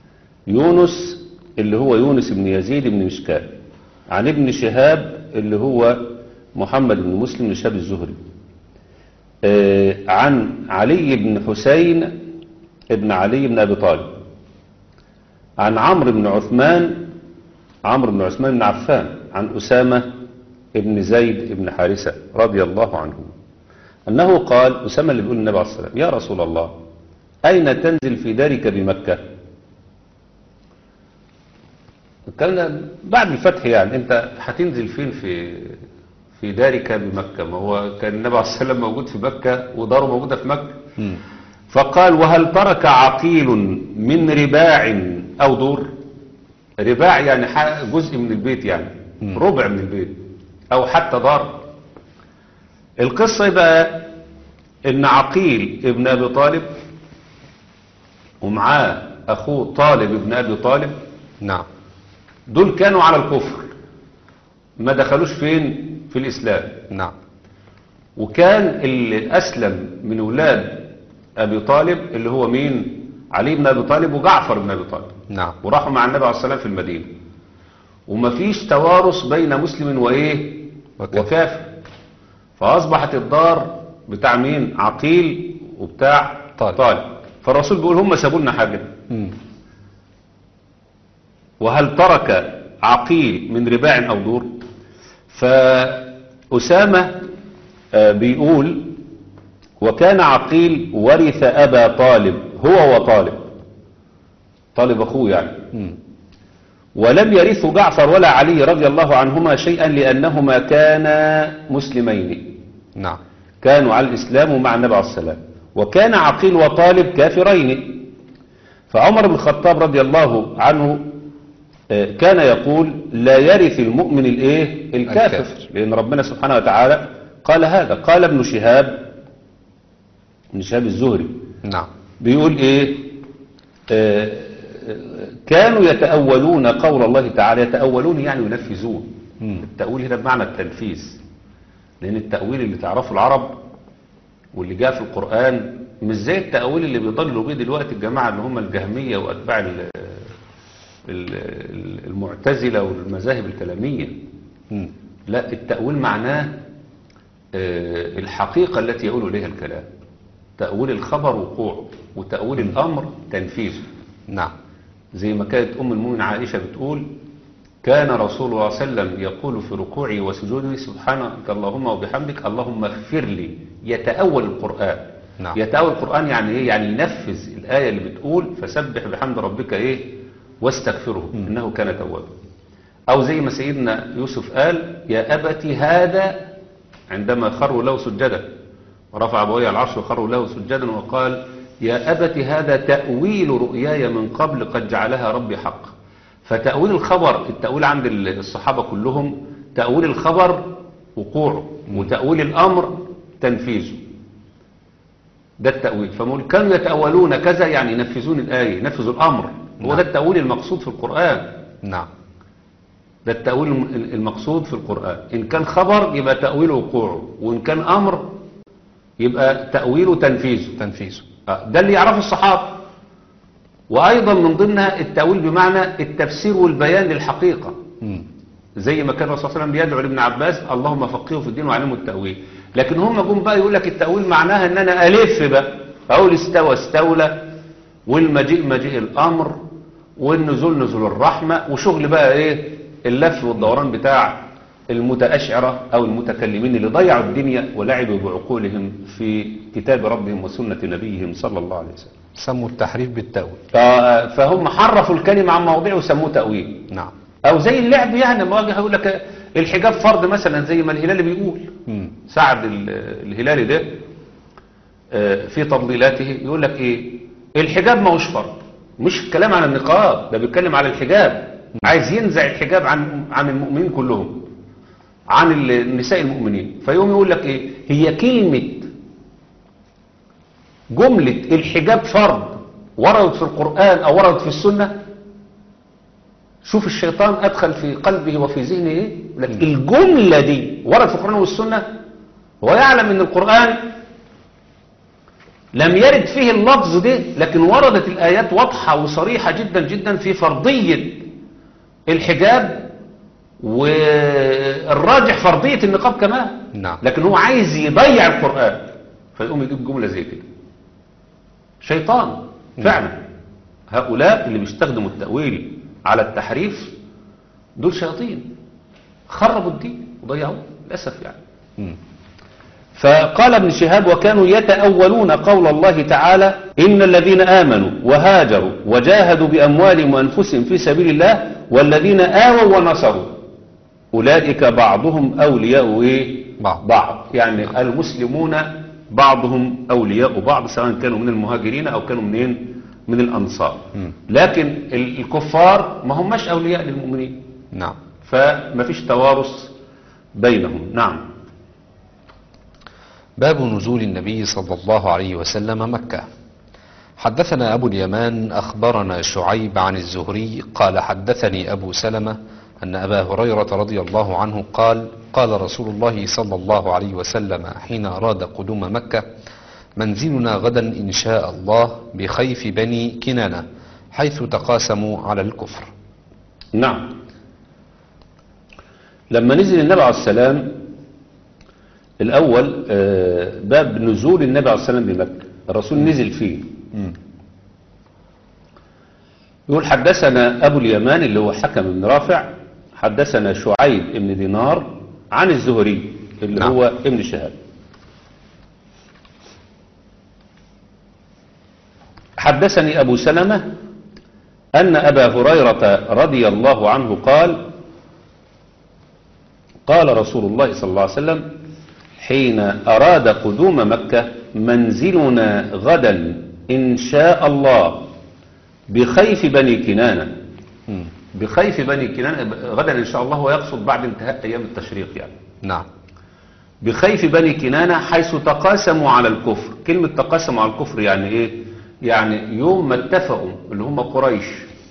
يونس اللي هو يونس بن يزيد بن مشكال عن ابن شهاب اللي هو محمد بن مسلم بن شهاب الزهري آه، عن علي بن حسين ابن علي بن أبي طالب عن عمرو بن عثمان عمرو بن عثمان بن عفان عن أسامة ابن زيد بن حارثة رضي الله عنه أنه قال أسامة اللي بيقول النبي عليه الصلاة والسلام يا رسول الله أين تنزل في دارك بمكة الكلام ده بعد الفتح يعني أنت هتنزل فين في في دارك بمكة ما هو كان النبي عليه الصلاة والسلام موجود في مكة وداره موجودة في مكة مم. فقال وهل ترك عقيل من رباع أو دور رباع يعني ح- جزء من البيت يعني مم. ربع من البيت أو حتى دار القصة يبقى إن عقيل ابن أبي طالب ومعاه أخوه طالب ابن أبي طالب نعم دول كانوا على الكفر ما دخلوش فين في الإسلام نعم وكان اللي أسلم من أولاد أبي طالب اللي هو مين علي بن أبي طالب وجعفر بن أبي طالب نعم وراحوا مع النبي عليه الصلاة والسلام في المدينة ومفيش توارث بين مسلم وإيه وكافر. وكافر فأصبحت الدار بتاع مين عقيل وبتاع طالب. طالب فالرسول بيقول هم سابوا لنا حاجة مم. وهل ترك عقيل من رباع أو دور فأسامة آه، بيقول وكان عقيل ورث أبا طالب هو وطالب طالب أخوه يعني مم. ولم يرثوا جعفر ولا علي رضي الله عنهما شيئا لأنهما كانا مسلمين نعم كانوا على الإسلام ومع النبي عليه السلام وكان عقيل وطالب كافرين فعمر بن الخطاب رضي الله عنه آه، كان يقول لا يرث المؤمن الايه الكافر الكافر. لأن ربنا سبحانه وتعالى قال هذا قال ابن شهاب ابن شهاب الزهري نعم بيقول ايه آه، آه، كانوا يتأولون قول الله تعالى يتأولون يعني ينفذون مم. التأويل هنا بمعنى التنفيذ لأن التأويل اللي تعرفه العرب واللي جاء في القرآن مش زي التأويل اللي بيضلوا بيه دلوقتي الجماعة اللي هم الجهمية وأتباع ال- ال- المعتزلة والمذاهب الكلامية مم. لا التأويل معناه آه، الحقيقة التي يقول إليها الكلام تأويل الخبر وقوعه وتأويل الأمر تنفيذه نعم زي ما كانت أم المؤمنين عائشة بتقول كان رسول الله صلى الله عليه وسلم يقول في ركوعه وسجوده سبحانك اللهم وبحمدك اللهم اغفر لي يتأول القرآن نعم. يتأول القرآن يعني ايه يعني ينفذ الآية اللي بتقول فسبح بحمد ربك ايه واستغفره إنه كان توابا أو زي ما سيدنا يوسف قال يا أبت هذا عندما خروا له سجدا ورفع أبوي على العرش وخروا له سجدا وقال يا أبت هذا تأويل رؤياي من قبل قد جعلها ربي حق فتأويل الخبر التأويل عند الصحابة كلهم تأويل الخبر وقوعه وتأويل الأمر تنفيذه ده التأويل فمقول كانوا يتأولون كذا يعني ينفذون الآية ينفذوا الأمر هو ده التأويل المقصود في القرآن نعم ده التأويل الم- المقصود في القرآن إن كان خبر يبقى تأويله وقوعه وإن كان أمر يبقى تأويله تنفيذه تنفيذه آه، ده اللي يعرفه الصحابة وأيضا من ضمنها التأويل بمعنى التفسير والبيان للحقيقة مم. زي ما كان الرسول صلى الله عليه وسلم بيدعو لابن عباس اللهم فقهه في الدين وعلمه التأويل لكن هم جم بقى يقول لك التأويل معناها ان انا الف بقى اقول استوى استولى والمجيء مجيء الامر والنزول نزول الرحمة وشغل بقى ايه اللف والدوران بتاع المتأشعرة او المتكلمين اللي ضيعوا الدنيا ولعبوا بعقولهم في كتاب ربهم وسنة نبيهم صلى الله عليه وسلم سموا التحريف بالتأويل ف- فهم حرفوا الكلمة عن موضعه وسموه تأويل نعم او زي اللعب يعني ما اجي هقول لك الحجاب فرض مثلا زي ما الهلالي بيقول مم. سعد ال- الهلالي ده آه، في تضليلاته يقول لك ايه الحجاب ما هوش فرض مش الكلام عن النقاب ده بيتكلم على الحجاب عايز ينزع الحجاب عن عن المؤمنين كلهم عن ال- النساء المؤمنين فيقوم يقول لك ايه هي كلمة جملة الحجاب فرض وردت في القرآن او وردت في السنة شوف الشيطان أدخل في قلبه وفي ذهنه إيه؟ لك الجملة دي ورد في القرآن والسنة هو يعلم أن القرآن لم يرد فيه اللفظ ده لكن وردت الآيات واضحة وصريحة جدا جدا في فرضية الحجاب والراجح فرضية النقاب كمان نعم. لكن هو عايز يضيع القرآن فيقوم يجيب جملة زي كده شيطان فعلا هؤلاء اللي بيستخدموا التأويل على التحريف دول شياطين خربوا الدين وضيعوه للأسف يعني مم. فقال ابن شهاب وكانوا يتأولون قول الله تعالى إن الذين آمنوا وهاجروا وجاهدوا بأموالهم وأنفسهم في سبيل الله والذين آووا ونصروا أولئك بعضهم أولياء إيه؟ بعض. بعض يعني المسلمون بعضهم أولياء بعض سواء كانوا من المهاجرين أو كانوا منين من الأنصار مم. لكن ال- الكفار ما هماش أولياء للمؤمنين نعم فما فيش توارث بينهم نعم باب نزول النبي صلى الله عليه وسلم مكة حدثنا أبو اليمان أخبرنا شعيب عن الزهري قال حدثني أبو سلمة أن أبا هريرة رضي الله عنه قال قال رسول الله صلى الله عليه وسلم حين أراد قدوم مكة منزلنا غدا إن شاء الله بخيف بني كنانة حيث تقاسموا على الكفر نعم لما نزل النبي عليه السلام الأول آه، باب نزول النبي عليه السلام بمكة الرسول نزل فيه يقول حدثنا أبو اليمان اللي هو حكم بن رافع حدثنا شعيب بن دينار عن الزهري اللي نعم. هو ابن شهاب حدثني أبو سلمة أن أبا هريرة رضي الله عنه قال قال رسول الله صلى الله عليه وسلم حين أراد قدوم مكة منزلنا غدا إن شاء الله بخيف بني كنانة مم. بخيف بني كنانة غدا إن شاء الله هو يقصد بعد انتهاء أيام التشريق يعني نعم بخيف بني كنانة حيث تقاسموا على الكفر كلمة تقاسموا على الكفر يعني ايه يعني يوم ما اتفقوا اللي هم قريش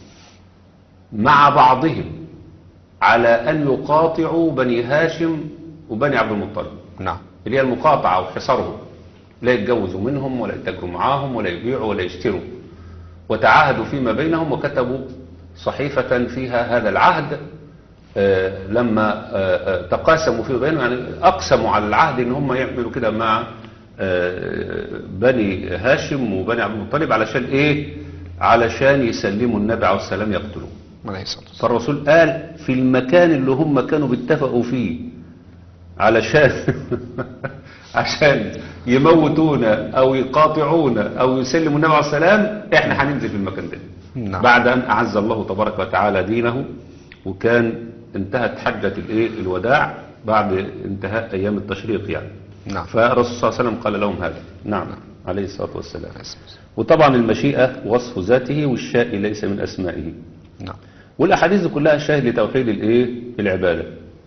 مع بعضهم على أن يقاطعوا بني هاشم وبني عبد المطلب نعم اللي هي المقاطعة وحصارهم لا يتجوزوا منهم ولا يتاجروا معاهم ولا يبيعوا ولا يشتروا وتعاهدوا فيما بينهم وكتبوا صحيفة فيها هذا العهد آه، لما آه، آه، تقاسموا فيه بينهم يعني أقسموا على العهد إن هم يعملوا كده مع آه، بني هاشم وبني عبد المطلب علشان إيه؟ علشان يسلموا النبي عليه السلام يقتلوه عليه الصلاة والسلام فالرسول قال في المكان اللي هم كانوا بيتفقوا فيه علشان عشان يموتونا او يقاطعونا او يسلموا النبي عليه السلام احنا هننزل في المكان ده نعم. بعد ان اعز الله تبارك وتعالى دينه وكان انتهت حجة الايه الوداع بعد انتهاء ايام التشريق يعني نعم فالرسول صلى الله عليه وسلم قال لهم هذا نعم عليه الصلاة والسلام عليه الصلاة والسلام. وطبعا المشيئة وصف ذاته والشاء ليس من اسمائه نعم والاحاديث دي كلها شاهد لتوحيد الايه العباده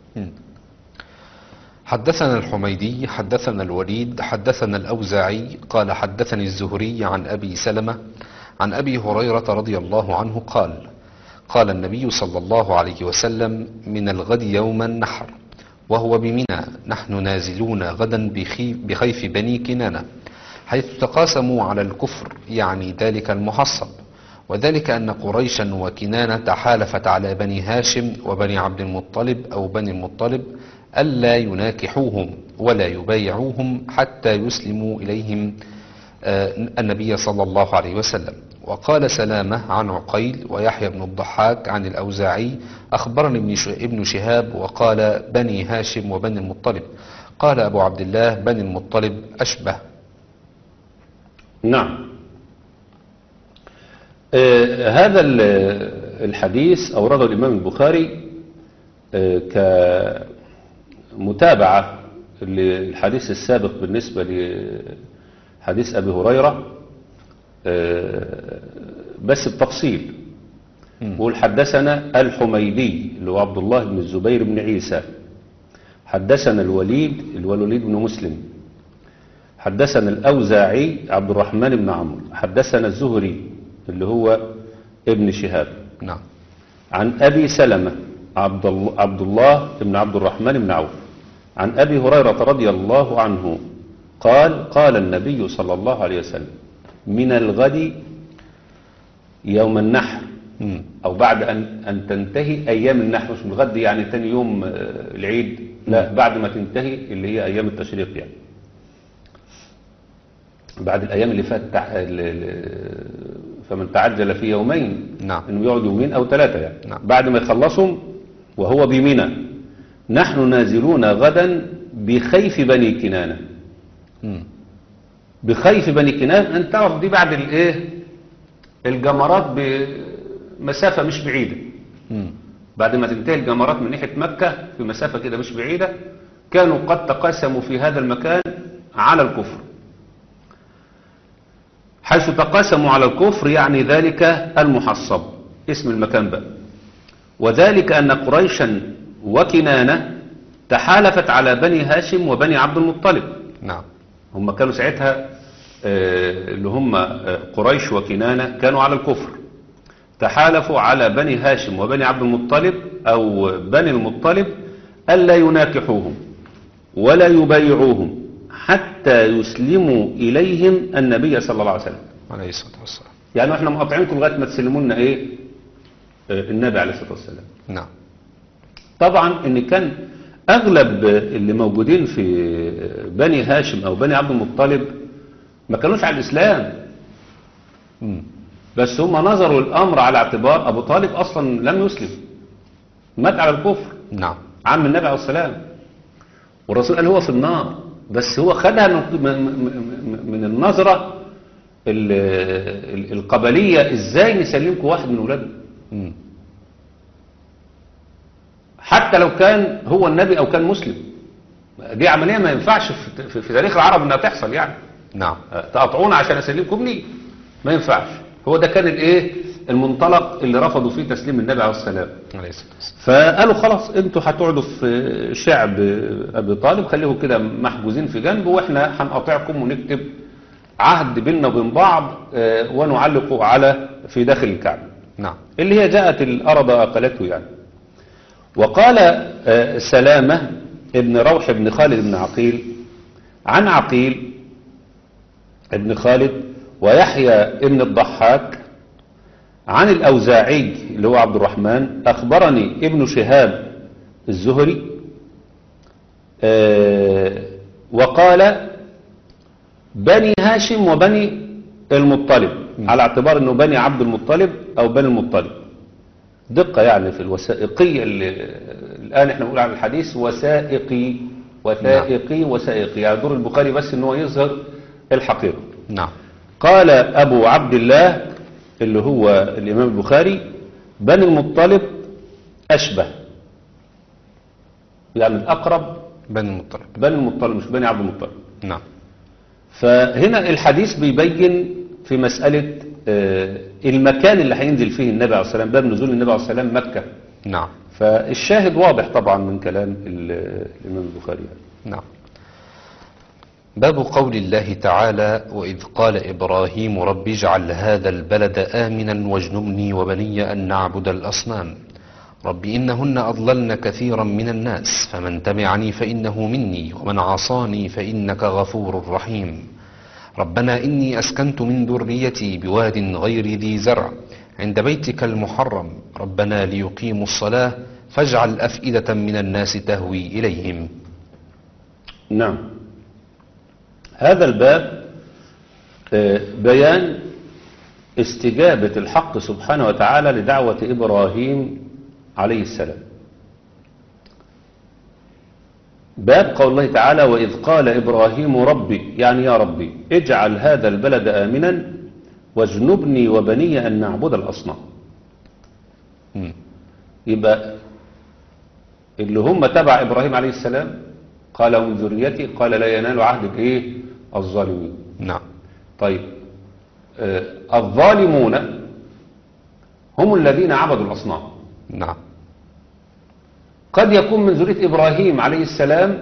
حدثنا الحميدي حدثنا الوليد حدثنا الأوزاعي قال حدثني الزهري عن أبي سلمة عن أبي هريرة رضي الله عنه قال قال النبي صلى الله عليه وسلم من الغد يوم النحر وهو بمنى نحن نازلون غدا بخي- بخيف بني كنانة حيث تقاسموا على الكفر يعني ذلك المحصب وذلك أن قريشا وكنانة تحالفت على بني هاشم وبني عبد المطلب أو بني المطلب ألا يناكحوهم ولا يبايعوهم حتى يسلموا إليهم آه، النبي صلى الله عليه وسلم وقال سلامة عن عقيل ويحيى بن الضحاك عن الأوزاعي أخبرني ابن ش- ابن شهاب وقال بني هاشم وبني المطلب قال أبو عبد الله بني المطلب أشبه نعم آه هذا ال- الحديث أورده الإمام البخاري آه كمتابعة للحديث السابق بالنسبة لحديث أبي هريرة آه بس بتفصيل بيقول حدثنا الحميدي اللي هو عبد الله بن الزبير بن عيسى حدثنا الوليد اللي هو الوليد بن مسلم حدثنا الأوزاعي عبد الرحمن بن عمرو حدثنا الزهري اللي هو ابن شهاب نعم عن أبي سلمة عبد الله, عبد الله بن عبد الرحمن بن عوف عن أبي هريرة رضي الله عنه قال قال النبي صلى الله عليه وسلم من الغد يوم النحر مم. أو بعد أن, أن تنتهي أيام النحر مش من الغد يعني تاني يوم آه، العيد لا بعد ما تنتهي اللي هي أيام التشريق يعني بعد الأيام اللي فات تع... ال- ال- فمن تعجل في يومين نعم. إنه يقعد يومين أو ثلاثة يعني نعم. بعد ما يخلصهم وهو بمنى نحن نازلون غدا بخيف بني كنانة مم. بخيف بني كنانة أنت تعرف دي بعد الإيه الجمرات بمسافة مش بعيدة مم. بعد ما تنتهي الجمرات من ناحية مكة في مسافة كده مش بعيدة كانوا قد تقاسموا في هذا المكان على الكفر حيث تقاسموا على الكفر يعني ذلك المحصب اسم المكان بقى وذلك أن قريشا وكنانة تحالفت على بني هاشم وبني عبد المطلب نعم هم كانوا ساعتها آه، اللي هم آه، قريش وكنانة كانوا على الكفر تحالفوا على بني هاشم وبني عبد المطلب أو بني المطلب ألا يناكحوهم ولا يبايعوهم حتى يسلموا إليهم النبي صلى الله عليه وسلم عليه الصلاة والسلام يعني احنا مقاطعينكم لغاية ما تسلموا لنا ايه آه، النبي عليه الصلاة والسلام نعم طبعا ان كان اغلب اللي موجودين في بني هاشم او بني عبد المطلب ما كانوش على الاسلام مم. بس هم نظروا الامر على اعتبار ابو طالب اصلا لم يسلم مات على الكفر نعم عم النبي عليه السلام والرسول قال هو في النار بس هو خدها من, من, من- من النظرة ال- ال- القبلية ازاي نسلمكم واحد من ولاده مم. حتى لو كان هو النبي او كان مسلم دي عملية ما ينفعش في, في, في تاريخ العرب انها تحصل يعني نعم تقطعونا عشان اسلمكم ابني ما ينفعش هو ده كان الايه المنطلق اللي رفضوا فيه تسليم النبي عليه السلام عليه الصلاة والسلام فقالوا خلاص انتوا هتقعدوا في شعب ابي طالب خليهم كده محجوزين في جنب واحنا هنقاطعكم ونكتب عهد بيننا وبين بعض آه، ونعلقه على في داخل الكعبه نعم اللي هي جاءت الارض اقلته يعني وقال آه، سلامه ابن روح بن خالد بن عقيل عن عقيل ابن خالد ويحيى ابن الضحاك عن الأوزاعي اللي هو عبد الرحمن أخبرني ابن شهاب الزهري آه، وقال بني هاشم وبني المطلب على اعتبار انه بني عبد المطلب او بني المطلب دقة يعني في الوثائقية اللي الآن احنا بنقول على الحديث وثائقي وثائقي وثائقي يعني دور البخاري بس ان هو يظهر الحقيقة نعم قال أبو عبد الله اللي هو الإمام البخاري بني المطلب أشبه يعني الأقرب بني المطلب بني المطلب مش بني عبد المطلب نعم فهنا الحديث بيبين في مسألة آه، المكان اللي هينزل فيه النبي عليه السلام باب نزول النبي عليه السلام مكة نعم فالشاهد واضح طبعا من كلام ال- الإمام البخاري نعم باب قول الله تعالى وإذ قال إبراهيم رب اجعل هذا البلد آمنا واجنبني وبني أن نعبد الأصنام رب إنهن أضللن كثيرا من الناس فمن تبعني فإنه مني ومن عصاني فإنك غفور رحيم ربنا إني أسكنت من ذريتي بواد غير ذي زرع عند بيتك المحرم ربنا ليقيموا الصلاة فاجعل أفئدة من الناس تهوي إليهم نعم هذا الباب آه، بيان استجابة الحق سبحانه وتعالى لدعوة إبراهيم عليه السلام باب قول الله تعالى وإذ قال إبراهيم ربي يعني يا ربي اجعل هذا البلد آمنا واجنبني وبني أن نعبد الأصنام مم. يبقى اللي هم تبع إبراهيم عليه السلام قال من ذريتي قال لا ينال عهد الايه الظالمين نعم طيب آه الظالمون هم الذين عبدوا الأصنام نعم قد يكون من ذرية إبراهيم عليه السلام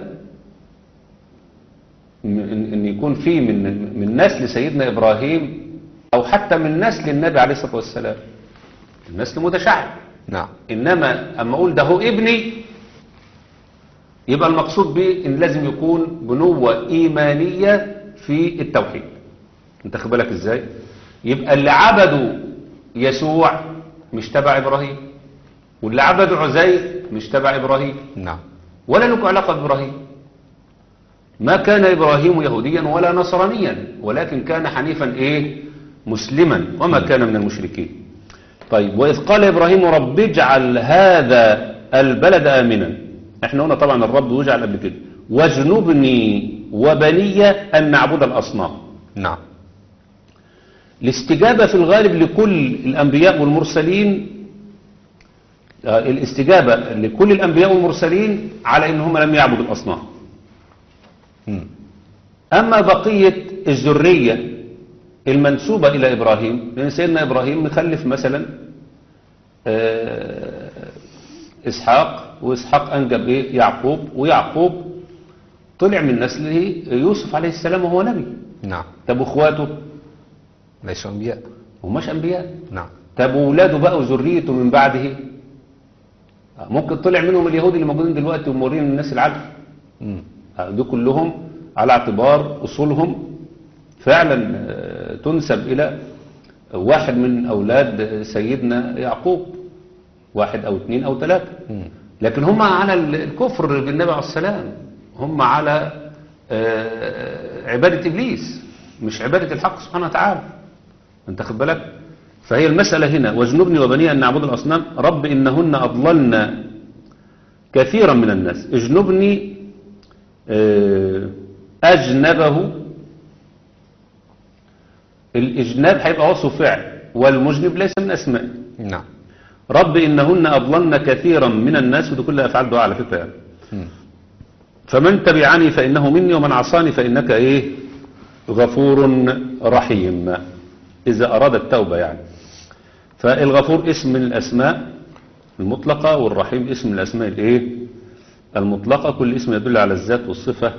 م- إن إن يكون في من من نسل سيدنا إبراهيم أو حتى من نسل النبي عليه الصلاة والسلام النسل متشعب نعم إنما أما أقول ده هو ابني يبقى المقصود به إن لازم يكون بنوة إيمانية في التوحيد انت خد بالك إزاي يبقى اللي عبدوا يسوع مش تبع إبراهيم واللي عبدوا عزير مش تبع إبراهيم نعم ولا له علاقة بإبراهيم ما كان إبراهيم يهوديا ولا نصرانيا ولكن كان حنيفا إيه مسلما وما كان من المشركين طيب وإذ قال إبراهيم رب اجعل هذا البلد آمنا احنا قلنا طبعا الرب يجعل قبل كده واجنبني وبني أن نعبد الأصنام نعم الاستجابة في الغالب لكل الأنبياء والمرسلين آه، الاستجابة لكل الأنبياء والمرسلين على إن هم لم يعبدوا الأصنام مم. أما بقية الذرية المنسوبة إلى إبراهيم لأن سيدنا إبراهيم مخلف مثلا آه، إسحاق وإسحاق أنجب إيه؟ يعقوب ويعقوب طلع من نسله يوسف عليه السلام وهو نبي نعم طب أخواته ليسوا أنبياء هماش أنبياء نعم طب وولاده بقى وذريته من بعده ممكن طلع منهم اليهود اللي موجودين دلوقتي ومورين الناس العدل مم. دول كلهم على اعتبار أصولهم فعلا آه، تنسب إلى واحد من أولاد سيدنا يعقوب واحد أو اثنين أو ثلاثة مم. لكن هم على الكفر بالنبي عليه السلام هم على آه، عبادة إبليس مش عبادة الحق سبحانه وتعالى انت خد بالك فهي المسألة هنا واجنبني وبني أن نعبد الأصنام رب إنهن أضللن كثيرا من الناس اجنبني آه، أجنبه الإجناب هيبقى وصف فعل والمجنب ليس من أسمائه نعم رب إنهن أضللن كثيرا من الناس ودي كلها أفعال دعاء على فكرة يعني. مم. فمن تبعني فإنه مني ومن عصاني فإنك إيه غفور رحيم إذا أراد التوبة يعني فالغفور اسم من الأسماء المطلقة والرحيم اسم من الأسماء الإيه المطلقة كل اسم يدل على الذات والصفة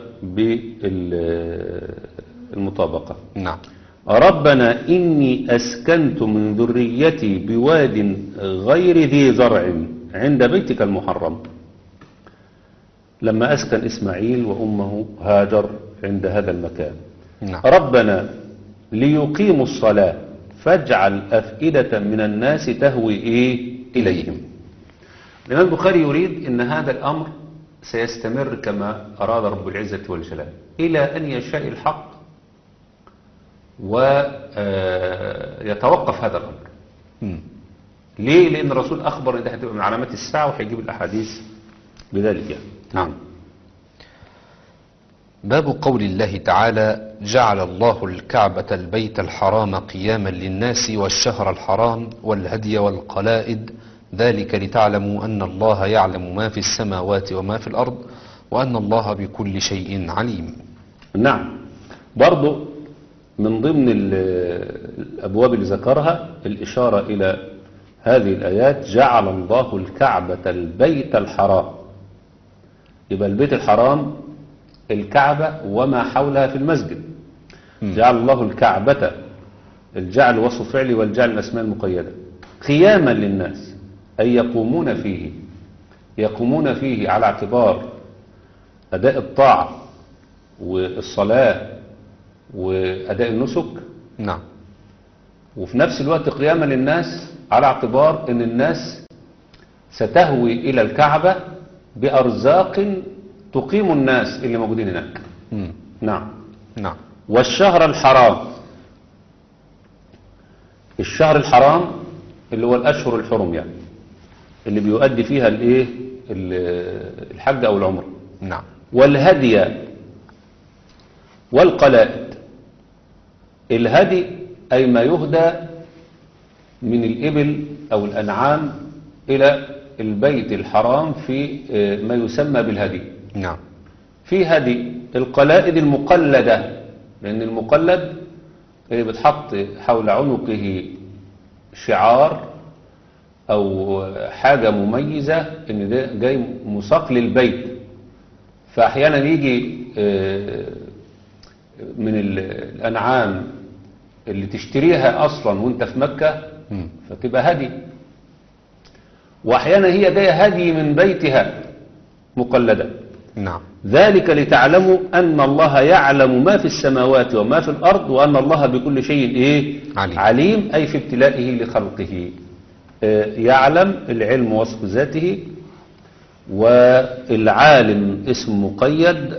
بالمطابقة نعم ربنا إني أسكنت من ذريتي بواد غير ذي زرع عند بيتك المحرم لما أسكن إسماعيل وأمه هاجر عند هذا المكان نعم ربنا ليقيموا الصلاة فاجعل أفئدة من الناس تهوي إيه إليهم الإمام البخاري يريد أن هذا الأمر سيستمر كما أراد رب العزة والجلال إلى أن يشاء الحق ويتوقف هذا الأمر مم. ليه؟ لأن الرسول أخبر أن ده هتبقى من علامات الساعة وهيجيب الأحاديث بذلك يعني نعم باب قول الله تعالى جعل الله الكعبة البيت الحرام قياما للناس والشهر الحرام والهدي والقلائد ذلك لتعلموا أن الله يعلم ما في السماوات وما في الأرض وأن الله بكل شيء عليم نعم برضو من ضمن ال- الأبواب اللي ذكرها الإشارة إلى هذه الآيات جعل الله الكعبة البيت الحرام يبقى البيت الحرام الكعبة وما حولها في المسجد جعل الله الكعبة الجعل وصف فعلي والجعل الأسماء المقيدة قياما للناس أي يقومون فيه يقومون فيه على اعتبار أداء الطاعة والصلاة وأداء النسك نعم وفي نفس الوقت قياما للناس على اعتبار ان الناس ستهوي الى الكعبة بارزاق تقيم الناس اللي موجودين هناك مم. نعم نعم والشهر الحرام الشهر الحرام اللي هو الاشهر الحرم يعني اللي بيؤدي فيها الايه ال- الحج او العمره نعم والهدي والقلائد الهدي أي ما يهدى من الإبل أو الأنعام إلى البيت الحرام في آه، ما يسمى بالهدي نعم في هدي القلائد المقلدة لأن المقلد اللي بتحط حول عنقه شعار أو حاجة مميزة إن ده جاي مساق للبيت فأحيانا يجي آه، من ال- الأنعام اللي تشتريها أصلا وانت في مكة مم. فتبقى هدي وأحيانا هي جاية هدي من بيتها مقلدة نعم ذلك لتعلموا أن الله يعلم ما في السماوات وما في الأرض وأن الله بكل شيء إيه؟ عليم. عليم أي في ابتلائه لخلقه آه، يعلم العلم وصف ذاته والعالم اسم مقيد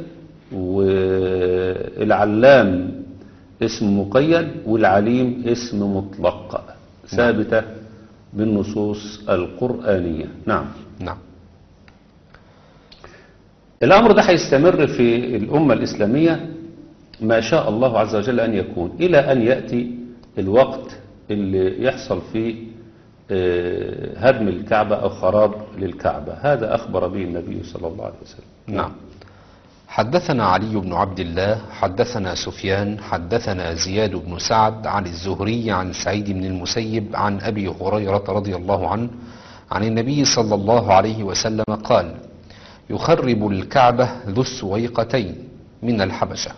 والعلام اسم مقيد والعليم اسم مطلق ثابتة بالنصوص القرآنية نعم نعم الأمر ده هيستمر في الأمة الإسلامية ما شاء الله عز وجل أن يكون إلى أن يأتي الوقت اللي يحصل فيه آه، هدم الكعبة أو خراب للكعبة هذا أخبر به النبي صلى الله عليه وسلم نعم حدثنا علي بن عبد الله حدثنا سفيان حدثنا زياد بن سعد عن الزهري عن سعيد بن المسيب عن أبي هريرة رضي الله عنه عن النبي صلى الله عليه وسلم قال يخرب الكعبة ذو السويقتين من الحبشة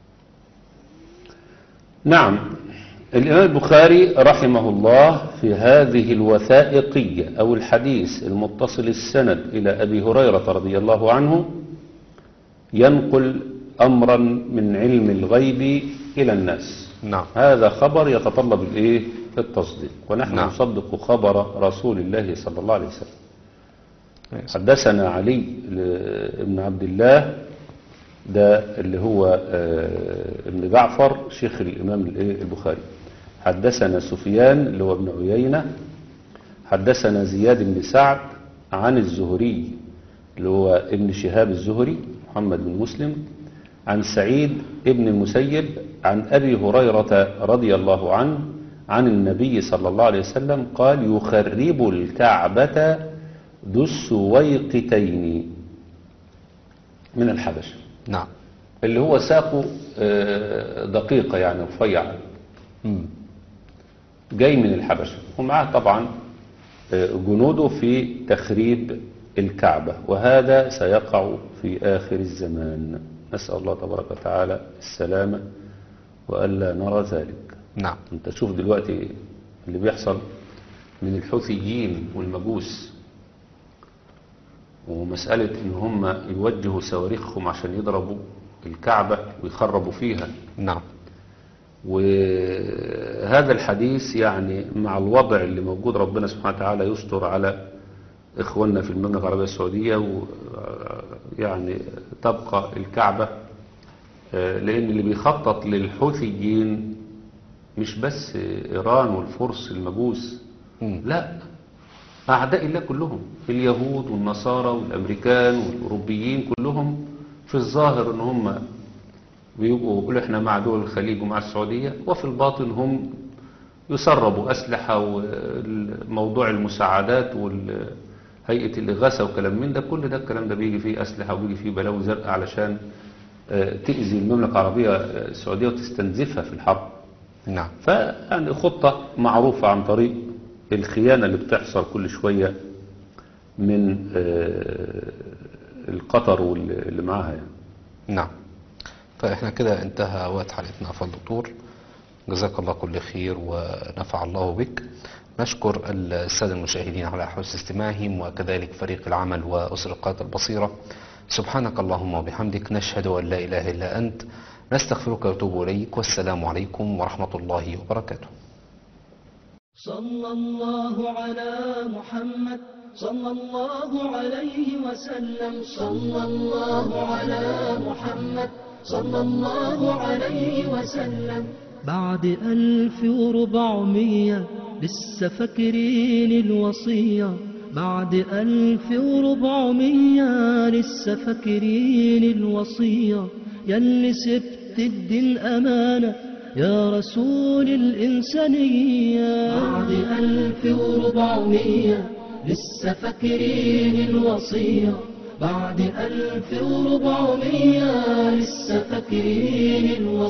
نعم الإمام البخاري رحمه الله في هذه الوثائقية أو الحديث المتصل السند إلى أبي هريرة رضي الله عنه ينقل أمرا من علم الغيب إلى الناس نعم هذا خبر يتطلب الإيه؟ التصديق ونحن نعم. نصدق خبر رسول الله صلى الله عليه وسلم حدثنا علي ل- بن عبد الله ده اللي هو آه، ابن جعفر شيخ الإمام الإيه؟ البخاري حدثنا سفيان اللي هو ابن عيينة حدثنا زياد بن سعد عن الزهري اللي هو ابن شهاب الزهري محمد بن مسلم عن سعيد ابن المسيب عن أبي هريرة رضي الله عنه عن النبي صلى الله عليه وسلم قال يخرب الكعبة ذو السويقتين من الحبشة نعم اللي هو ساقه آه، دقيقة يعني رفيعة مم. جاي من الحبشة ومعاه طبعا آه، جنوده في تخريب الكعبة وهذا سيقع في آخر الزمان نسأل الله تبارك وتعالى السلامة وألا نرى ذلك نعم انت شوف دلوقتي اللي بيحصل من الحوثيين والمجوس ومسألة ان هم يوجهوا صواريخهم عشان يضربوا الكعبة ويخربوا فيها نعم وهذا الحديث يعني مع الوضع اللي موجود ربنا سبحانه وتعالى يستر على إخواننا في المملكة العربية السعودية ويعني تبقى الكعبة آه، لأن اللي بيخطط للحوثيين مش بس إيران والفرس المجوس مم. لا أعداء الله كلهم اليهود والنصارى والأمريكان والأوروبيين كلهم في الظاهر إن هم بيبقوا يقولوا إحنا مع دول الخليج ومع السعودية وفي الباطن هم يسربوا أسلحة وموضوع المساعدات وهيئة الإغاثة وكلام من ده كل ده الكلام ده بيجي فيه أسلحة وبيجي فيه بلاوي زرقاء علشان آه، تأذي المملكة العربية السعودية وتستنزفها في الحرب نعم فيعني خطة معروفة عن طريق الخيانة اللي بتحصل كل شوية من آه، القطر واللي معاها يعني نعم فإحنا كده انتهى وقت حلقتنا أفضل دكتور جزاك الله كل خير ونفع الله بك نشكر السادة المشاهدين على حسن استماعهم وكذلك فريق العمل وأسر القادة البصيرة سبحانك اللهم وبحمدك نشهد أن لا إله إلا أنت نستغفرك ونتوب إليك والسلام عليكم ورحمة الله وبركاته صلى الله على محمد صلى الله عليه وسلم صلى الله على محمد صلى الله عليه وسلم بعد ألف وربعمية لسه فاكرين الوصية بعد ألف وربعمية لسه فاكرين الوصية ياللي سبت الدين أمانة يا رسول الإنسانية بعد ألف وربعمية لسه فاكرين الوصية بعد ألف وربعمية لسه فاكرين الوصية